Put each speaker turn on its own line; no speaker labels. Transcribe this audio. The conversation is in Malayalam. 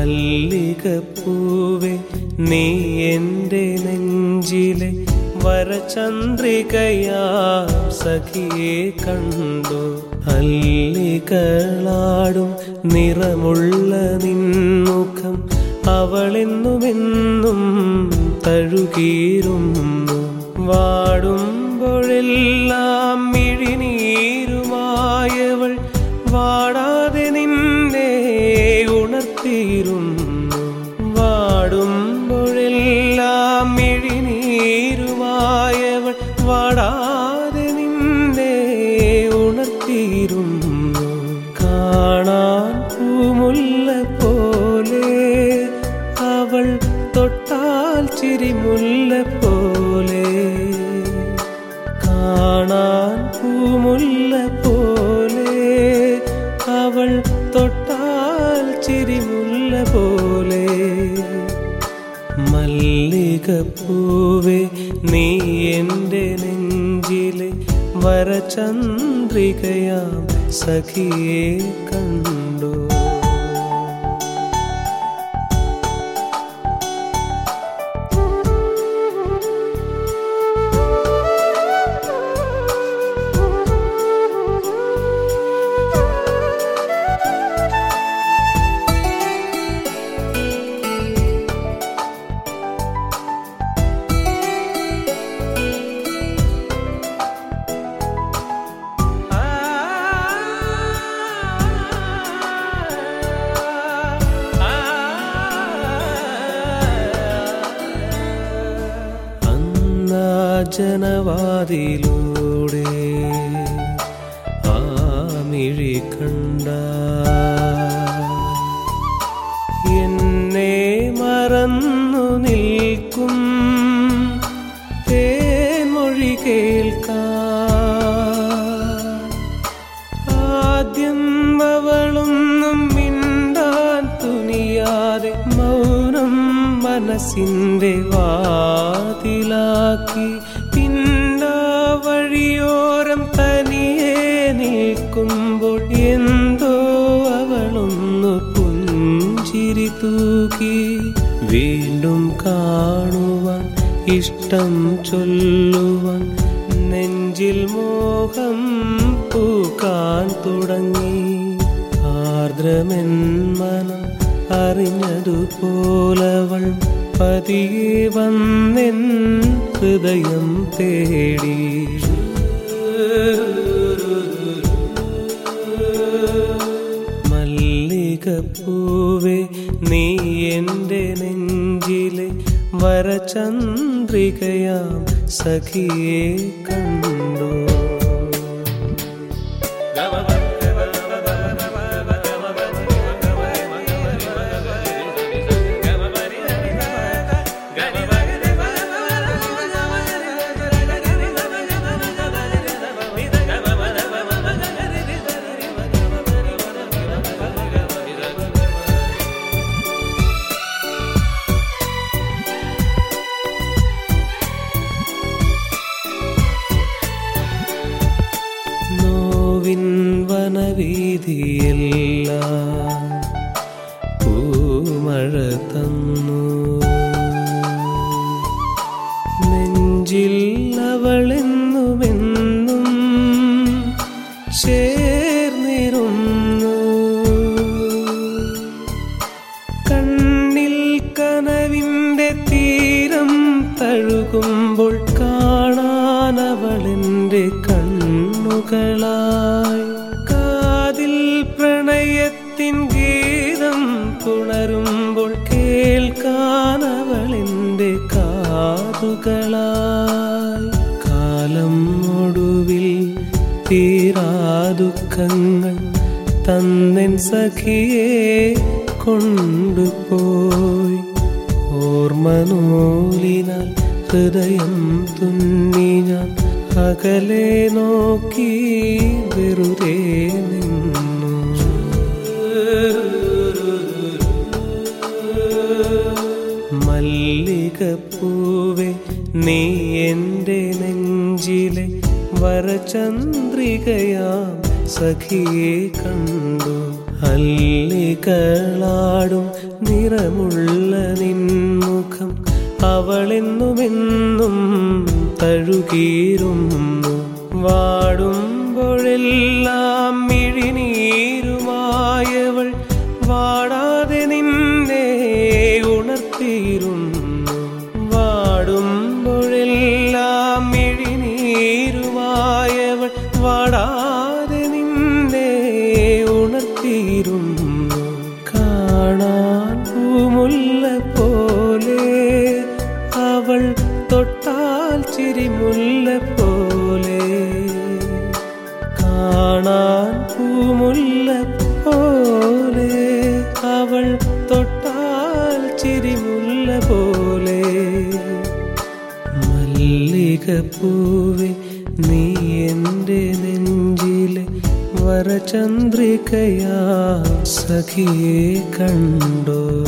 മല്ലികപ്പൂവെ നീ എൻ്റെ നെഞ്ചിലെ വരചന്ദ്രികയാ സഖിയെ കണ്ടു അല്ലികളാടും നിറമുള്ള നിൻമുഖം അവളെന്നുമെന്നും തഴുകീരുന്നു വാടുമ്പോഴെല്ലാം മിഴിനീരുമായവൾ വാടാതെ നിന്നെ ഉണർത്തിയിരുന്നു വാടുമ്പോഴെല്ലാം മിഴിനീരുമായവൾ വാടാതെ നിന്നെ ഉണർത്തിയിരുന്നു കാണാൻ പൂമുല്ല പോലെ അവൾ തൊട്ടാൽ ചിരിമുല്ല പോലെ കാണാൻ പൂമുല്ല പോലെ അവൾ തൊട്ടാൽ ചിരിമുല്ല പോലെ മല്ലികപ്പൂവെ നീ എൻ്റെ നെഞ്ചിലെ വരചന്ദ്രികയാം സഖിയെ കണ്ടു അന്നാ ജനവാതിലൂടെ ആ മിഴി കണ്ട എന്നെ മറന്നു നിൽക്കും തേൻമൊഴി കേൾക്കാൻ ആദ്യം അവളൊന്നും മിണ്ടാൻ തുനിയാതെ മൗനം മനസ്സിന്റെ വാതിലാക്കി പിന്നാ വഴിയോരം തനിയെ നിൽക്കുമ്പോൾ എന്തോ അവളൊന്നു പുഞ്ചിരി തൂക്കി വീണ്ടും കാണുവാൻ ഇഷ്ടം ചൊല്ലുവാൻ നെഞ്ചിൽ മോഹം പൂക്കാൻ തുടങ്ങി ആർദ്രമെൻ മനം അറിഞ്ഞതുപോലവൾ പതിയെ വന്നെൻ ഹൃദയം തേടി മല്ലികപ്പൂവെ നീ എൻ്റെ നെഞ്ചിലെ വരചന്ദ്രികയാം സഖിയെ കണ്ടു നോവിൻ വനവീതിയെല്ലാം പൂമഴ തന്നു നെഞ്ചിൽ അവളെന്നുമെന്നും ചേർന്നിരുന്നു കണ്ണിൽ കനവിൻ്റെ തീരം തഴുകുമ്പോൾ കാണാൻ അവളെൻ്റെ കണ്ണുകളായി കാതിൽ പ്രണയത്തിൻ ഗീതം പുണരുമ്പോൾ കേൾക്കാൻ അവളെൻ്റെ കാതുകളായി കാലം ഒടുവിൽ തീരാ ദുഃഖങ്ങൾ തന്നെൻ സഖിയെ കൊണ്ടുപോയി ഓർമ്മനൂലിനാൽ ഹൃദയം തുന്നി ഞാൻ അകലെ നോക്കി വെറുതെ നിന്നു മല്ലികപ്പൂവെ നീ എൻ്റെ നെഞ്ചിലെ വരചന്ദ്രികയാം സഖിയെ കണ്ടു വല്ലികളാടും നിറമുള്ള നിൻമുഖം അവളെന്നുമെന്നും തഴുകീരുന്നു വാടുമ്പോഴെല്ലാം മിഴിനീരുമായവൾ വാടാതെ നിന്നെ ഉണർത്തിയിരുന്നു വാടുമ്പോഴെല്ലാം മിഴിനീരുമായവൾ വാടാതെ നിന്നെ ഉണർത്തിയിരുന്നു കാണാൻ പൂമുല്ല പോലെ അവൾ തൊട്ടാൽ ചിരിമുല്ല പോലെ കാണാൻ പൂമുല്ല പോലെ അവൾ തൊട്ടാൽ ചിരിമുല്ല പോലെ മല്ലികപ്പൂവെ നീ എൻ്റെ നെഞ്ചിലെ വരചന്ദ്രികയാ സഖിയെ കണ്ടോ